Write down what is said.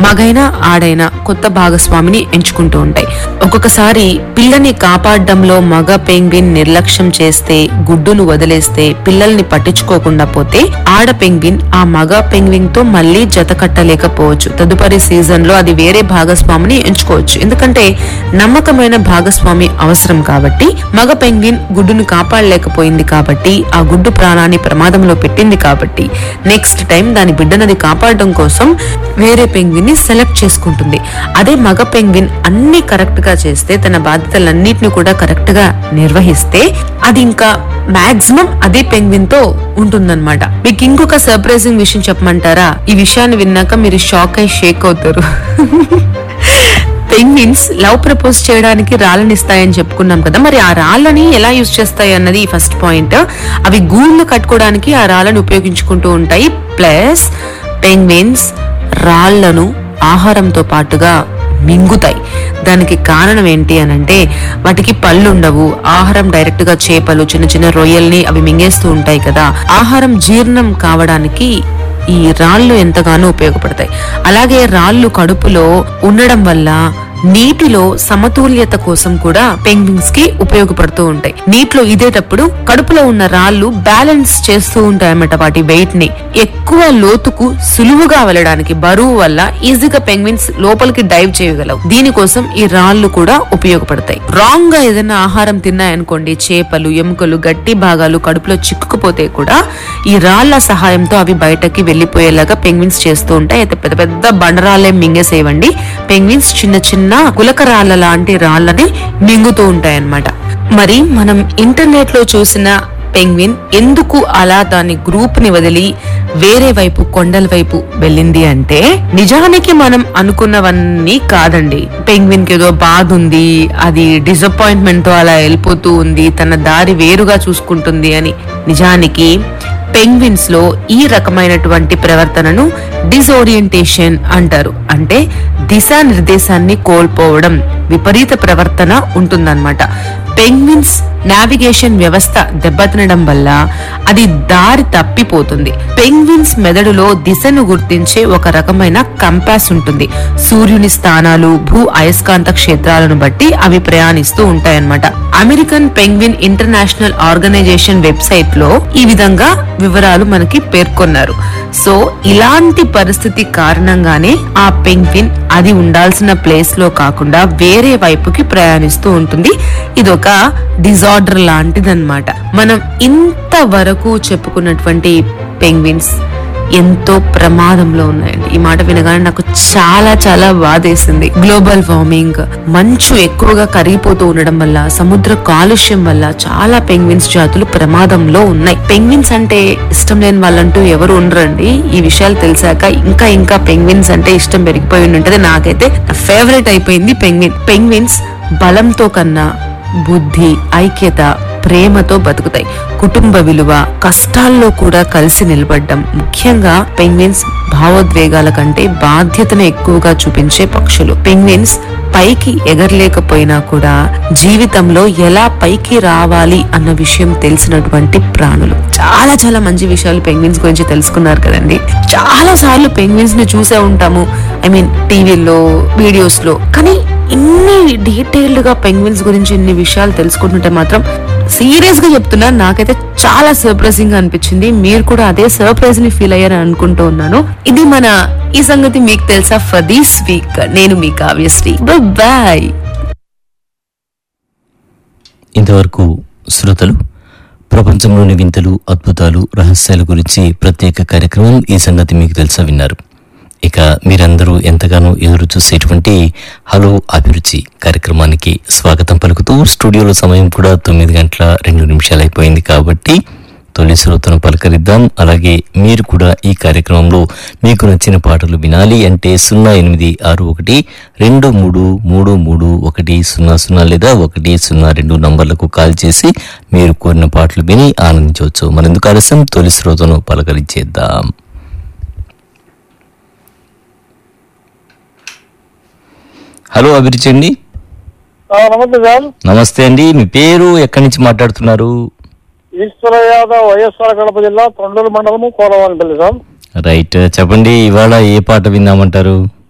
మగైనా ఆడైనా కొత్త భాగస్వామిని ఎంచుకుంటూ ఉంటాయి ఒక్కొక్కసారి పిల్లని కాపాడడంలో మగ పెంగ్విన్ నిర్లక్ష్యం చేస్తే గుడ్డును వదిలేస్తే పిల్లల్ని పట్టించుకోకుండా పోతే ఆడ పెంగ్విన్ ఆ మగ పెంగ్విన్ తో మళ్ళీ జత కట్టలేకపోవచ్చు తదుపరి సీజన్ లో అది వేరే భాగస్వామిని ఎంచుకోవచ్చు ఎందుకంటే నమ్మకమైన భాగస్వామి అవసరం కాబట్టి మగ పెంగ్విన్ గుడ్డును కాపాడలేకపోయింది కాబట్టి ఆ గుడ్డు ప్రాణాన్ని ప్రమాదంలో పెట్టింది కాబట్టి నెక్స్ట్ టైం దాని బిడ్డనది కాపాడడం కోసం వేరే పెంగ్విన్ ని సెలెక్ట్ చేసుకుంటుంది అదే మగ పెంగ్విన్ అన్ని కరెక్ట్ గా చేస్తే తన బాధ్యతలన్నిటిని కూడా కరెక్ట్ గా నిర్వహిస్తే అది ఇంకా మాక్సిమం అదే పెంగ్విన్ తో ఉంటుందన్నమాట మీకు ఇంకొక సర్ప్రైజింగ్ విషయం చెప్పమంటారా ఈ విషయాన్ని విన్నాక మీరు షాక్ అయి షేక్ అవుతారు పెంగ్విన్స్ లవ్ ప్రపోజ్ చేయడానికి రాళ్ళని ఇస్తాయని చెప్పుకున్నాం కదా మరి ఆ రాళ్ళని ఎలా యూజ్ చేస్తాయి అన్నది ఫస్ట్ పాయింట్ అవి గూళ్ళు కట్టుకోవడానికి ఆ రాళ్ళని ఉపయోగించుకుంటూ ఉంటాయి ప్లస్ పెంగ్విన్స్ రాళ్లను ఆహారంతో పాటుగా మింగుతాయి దానికి కారణం ఏంటి అని అంటే వాటికి పళ్ళు ఉండవు ఆహారం డైరెక్ట్ గా చేపలు చిన్న చిన్న రొయ్యల్ని అవి మింగేస్తూ ఉంటాయి కదా ఆహారం జీర్ణం కావడానికి ఈ రాళ్ళు ఎంతగానో ఉపయోగపడతాయి అలాగే రాళ్ళు కడుపులో ఉండడం వల్ల నీటిలో సమతుల్యత కోసం కూడా పెంగ్విన్స్ కి ఉపయోగపడుతూ ఉంటాయి నీటిలో ఇదేటప్పుడు కడుపులో ఉన్న రాళ్ళు బ్యాలెన్స్ చేస్తూ ఉంటాయి అన్నమాట వాటి వెయిట్ ని ఎక్కువ లోతుకు సులువుగా వెళ్ళడానికి బరువు వల్ల ఈజీగా పెంగ్విన్స్ లోపలికి డైవ్ చేయగలవు దీనికోసం ఈ రాళ్ళు కూడా ఉపయోగపడతాయి రాంగ్ గా ఏదైనా ఆహారం తిన్నాయనుకోండి చేపలు ఎముకలు గట్టి భాగాలు కడుపులో చిక్కుకుపోతే కూడా ఈ రాళ్ల సహాయంతో అవి బయటకి వెళ్లిపోయేలాగా పెంగ్విన్స్ చేస్తూ ఉంటాయి అయితే పెద్ద పెద్ద బండరాళ్ళే మింగేసేవండి పెంగ్విన్స్ చిన్న చిన్న గులక రాళ్ళ లాంటి రాళ్ళని మింగుతూ ఉంటాయి అన్నమాట మరి మనం ఇంటర్నెట్ లో చూసిన పెంగ్విన్ ఎందుకు అలా దాని గ్రూప్ ని వదిలి వేరే వైపు కొండల వైపు వెళ్ళింది అంటే నిజానికి మనం అనుకున్నవన్నీ కాదండి పెంగ్విన్ కి ఏదో బాధ ఉంది అది డిసప్పాయింట్మెంట్ తో అలా వెళ్ళిపోతూ ఉంది తన దారి వేరుగా చూసుకుంటుంది అని నిజానికి పెంగ్విన్స్ లో ఈ రకమైనటువంటి ప్రవర్తనను డిసోరియంటేషన్ అంటారు అంటే దిశానిర్దేశాన్ని కోల్పోవడం విపరీత ప్రవర్తన ఉంటుందన్నమాట పెంగ్విన్స్ నావిగేషన్ వ్యవస్థ దెబ్బతినడం వల్ల అది దారి తప్పిపోతుంది పెంగ్విన్స్ మెదడులో దిశను గుర్తించే ఒక రకమైన కంపాస్ ఉంటుంది సూర్యుని స్థానాలు భూ అయస్కాంత క్షేత్రాలను బట్టి అవి ప్రయాణిస్తూ ఉంటాయన్నమాట American penguin international organisation website లో ఈ విధంగా వివరాలు మనకి పేర్కొన్నారు సో ఇలాంటి పరిస్థితి కారణంగానే ఆ పెంగ్విన్ అది ఉండాల్సిన ప్లేస్ లో కాకుండా వేరే వైపుకి ప్రయాణిస్తూ ఉంటుంది ఇదొక డిజార్డర్ లాంటిదన్నమాట మనం ఇంతవరకు చెప్పుకున్నటువంటి పెంగ్విన్స్ ఎంతో ప్రమాదంలో ఉన్నాయండి ఈ మాట వినగానే నాకు చాలా చాలా బాధేసింది గ్లోబల్ వార్మింగ్ మంచు ఎక్కువగా కరిగిపోతూ ఉండడం వల్ల సముద్ర కాలుష్యం వల్ల చాలా పెంగ్విన్స్ జాతులు ప్రమాదంలో ఉన్నాయి పెంగ్విన్స్ అంటే ఇష్టం లేని వాళ్ళంటూ ఎవరు ఉండరండి ఈ విషయాలు తెలిసాక ఇంకా ఇంకా పెంగ్విన్స్ అంటే ఇష్టం పెరిగిపోయి ఉంటది నాకైతే ఫేవరెట్ అయిపోయింది పెంగ్విన్ పెంగ్విన్స్ బలంతో కన్నా బుద్ధి ఐక్యత ప్రేమతో బతుకుతాయి కుటుంబ విలువ కష్టాల్లో కూడా కలిసి నిలబడ్డం ముఖ్యంగా పెంగ్విన్స్ భావోద్వేగాల కంటే బాధ్యతను ఎక్కువగా చూపించే పక్షులు పెంగ్విన్స్ పైకి ఎగరలేకపోయినా కూడా జీవితంలో ఎలా పైకి రావాలి అన్న విషయం తెలిసినటువంటి ప్రాణులు చాలా చాలా మంచి విషయాలు పెంగ్విన్స్ గురించి తెలుసుకున్నారు కదండి చాలా సార్లు పెంగ్విన్స్ ని చూసే ఉంటాము ఐ మీన్ టీవీలో వీడియోస్ లో కానీ ఇన్ని డీటెయిల్డ్ గా పెంగ్విన్స్ గురించి ఇన్ని విషయాలు తెలుసుకుంటుంటే మాత్రం సీరియస్ గా చెప్తున్నా నాకైతే చాలా సర్ప్రైజింగ్ గా అనిపించింది మీరు కూడా అదే సర్ప్రైజ్ ని ఫీల్ అయ్యారని అనుకుంటూ ఉన్నాను ఇది మన ఈ సంగతి మీకు తెలుసా ఫర్ దిస్ వీక్ నేను మీ కావ్యశ్రీ బాయ్ ఇంతవరకు శ్రోతలు ప్రపంచంలోని వింతలు అద్భుతాలు రహస్యాల గురించి ప్రత్యేక కార్యక్రమం ఈ సంగతి మీకు తెలుసా విన్నారు ఇక మీరందరూ ఎంతగానో ఎదురు చూసేటువంటి హలో అభిరుచి కార్యక్రమానికి స్వాగతం పలుకుతూ స్టూడియోలో సమయం కూడా తొమ్మిది గంటల రెండు నిమిషాలు అయిపోయింది కాబట్టి తొలి శ్రోతను పలకరిద్దాం అలాగే మీరు కూడా ఈ కార్యక్రమంలో మీకు నచ్చిన పాటలు వినాలి అంటే సున్నా ఎనిమిది ఆరు ఒకటి రెండు మూడు మూడు మూడు ఒకటి సున్నా సున్నా లేదా ఒకటి సున్నా రెండు నంబర్లకు కాల్ చేసి మీరు కోరిన పాటలు విని ఆనందించవచ్చు మరెందుకు ఆలస్యం తొలి శ్రోతను పలకరించేద్దాం హలో అభిరుచి అండి ఆ, నమస్తే సార్ నమస్తే అండి మీ పేరు ఎక్కడి నుంచి మాట్లాడుతున్నారు ఈశ్వర యాదవ్ వైఎస్ఆర్ కడప జిల్లా తొండూరు మండలము కోలవానిపల్లి సార్ రైట్ చెప్పండి ఇవాళ ఏ పాట విందామంటారు